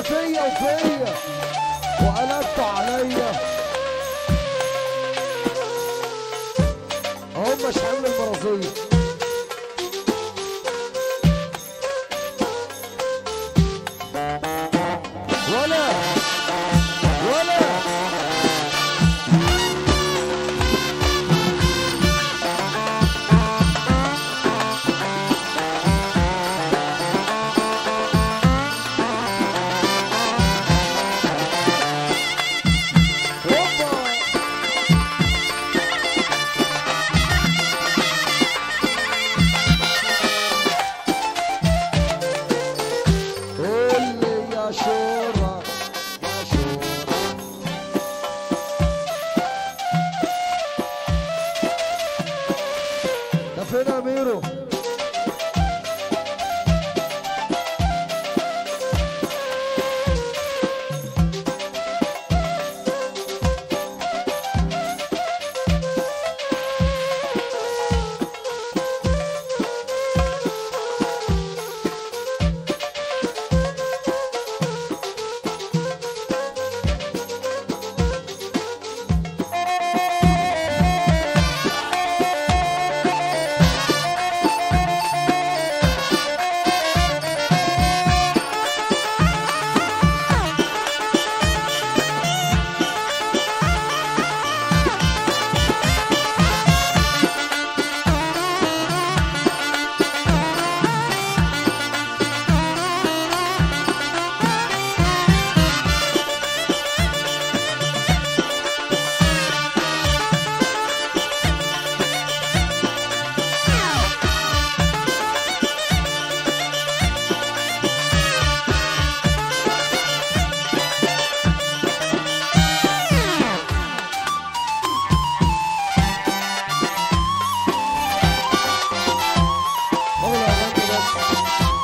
فيا وفيا وقلبت عليا هم شحال المرازية ولا ولا هوبا قول لي يا شورى يا شورى ده فين يا ميرو والله يا بنت بس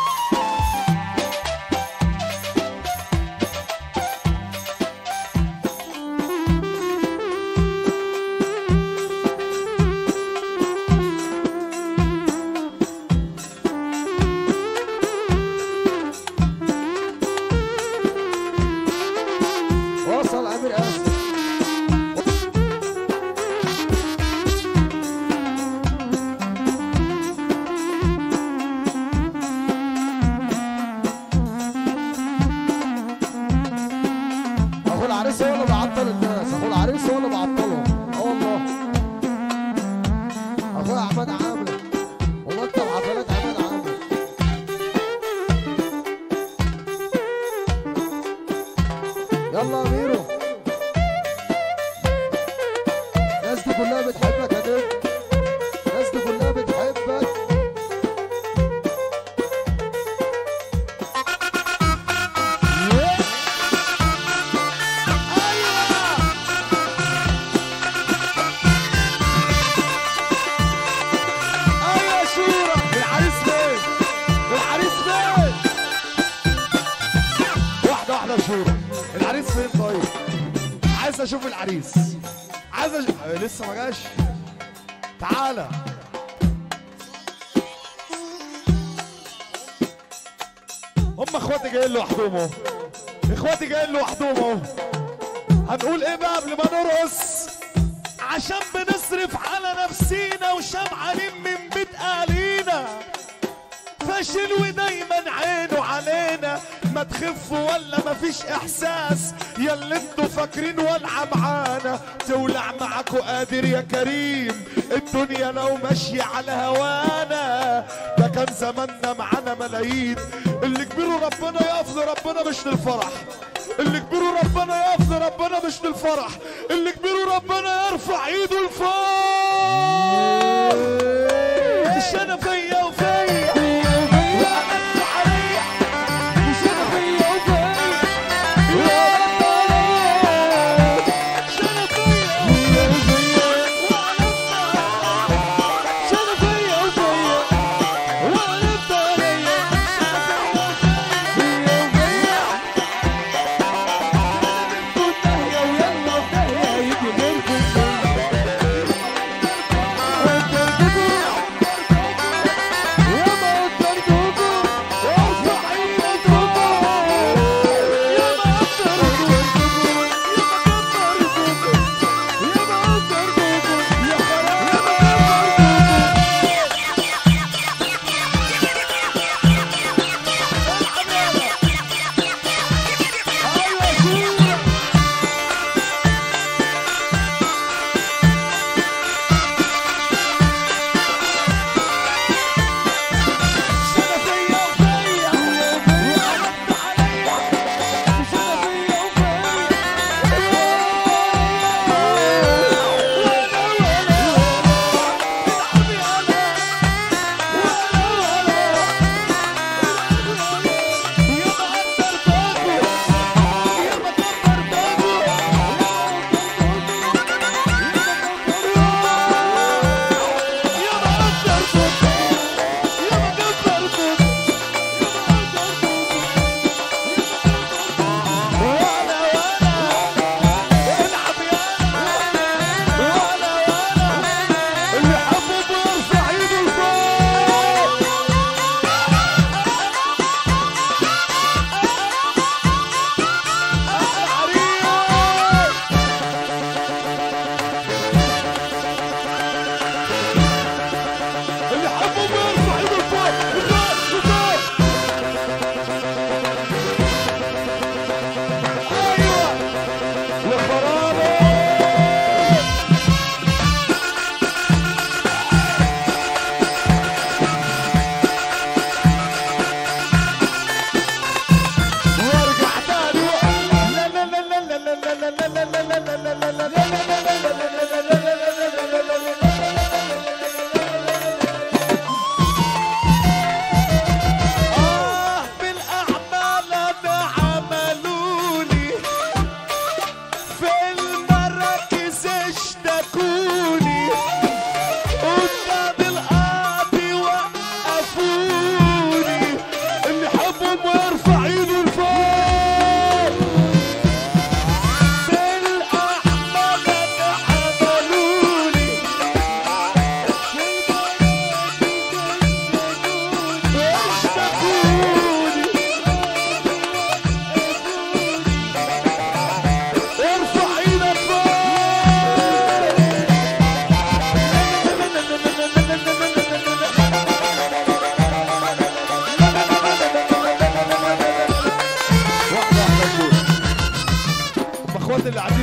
وصل امير اسف اخو العريس هو اللي بيعطل الناس اخو العريس هو اللي بيعطلهم اه والله اخويا عماد عامر ومكتب حفلات عماد عامر يلا يا ميرو الناس دي كلها بتحبك يا نجم الناس دي كلها بتحبك ايوه شورى العريس فين العريس فين واحده واحده يا شورى العريس فين طيب عايز اشوف العريس عايز أش... آه، لسه ما جاش تعالى هم اخواتي جايين لوحدهم اهو اخواتي جايين لوحدهم اهو هنقول ايه بقى قبل ما نرقص عشان بنصرف على نفسينا وشمعانين من بيت اهالينا فاشل ودايما عينه علينا ما تخفوا ولا مفيش احساس يا اللي انتوا فاكرين والعه معانا تولع معاكوا قادر يا كريم الدنيا لو ماشية على هوانا ده كان زماننا معانا ملايين اللي كبيره ربنا يقف لربنا مش للفرح اللي كبيره ربنا يقف لربنا مش للفرح اللي كبيره ربنا يرفع ايده لفوق مش انا فيا وفيا وقعدت عليا مش انا فيا وفيا وقعدت عليا مش انا فيا وفيا وقعدت عليا مش انا فيا وفيا وقعدت عليا مش انا فيا وفيا وفيا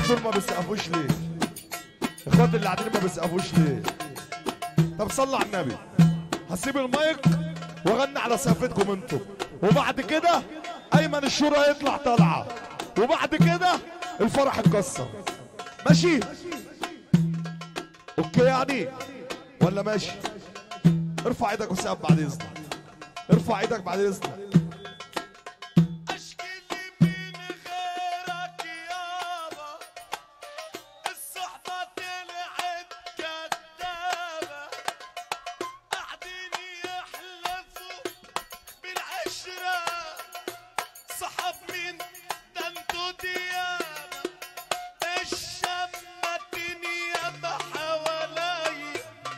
دول ما بيسقفوش ليه اخوات اللي قاعدين ما بيسقفوش ليه طب صلوا على النبي هسيب المايك واغني على سقفتكم انتوا وبعد كده ايمن الشورى يطلع طالعه وبعد كده الفرح اتكسر ماشي اوكي يعني ولا ماشي ارفع ايدك وسقف بعد اذنك ارفع ايدك بعد اذنك اشكي لمين غيرك يابا الصحبة طلعت كدابة قاعدين يحلفوا بالعشرة صحاب مين ده انتو ديابة الشمتين ياما حواليا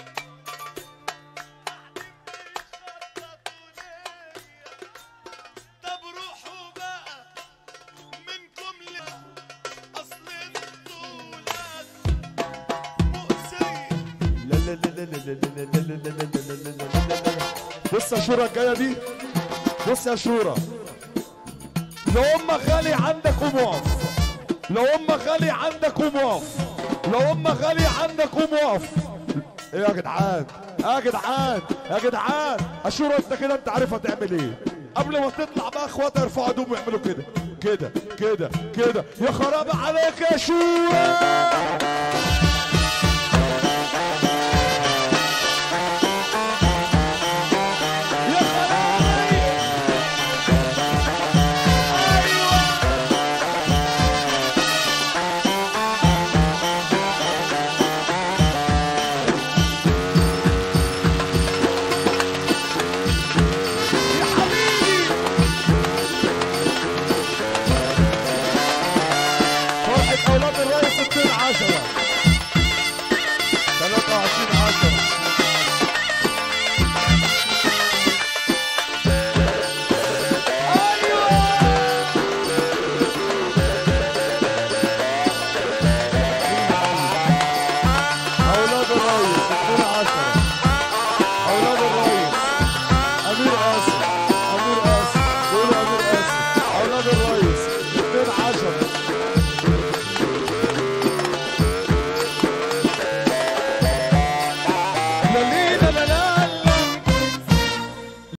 طب روحوا بقى منكم لا اصل انتوا ولاد مؤذية لا لا لا لا لا لا لا لا لا لا لا لا لا لا لا. بص يا شورى الجايه دي بص يا شورى لو امك غالي عندك قوم اقف لو امك غالي عندك قوم اقف لو امك غالي عندك قوم اقف ايه يا جدعان يا جدعان يا جدعان اشورى انت كده انت عارف هتعمل ايه قبل ما تطلع بقى اخواتها يرفعوا ايدهم ويعملوا كده كده كده كده يا خراب عليك يا شورى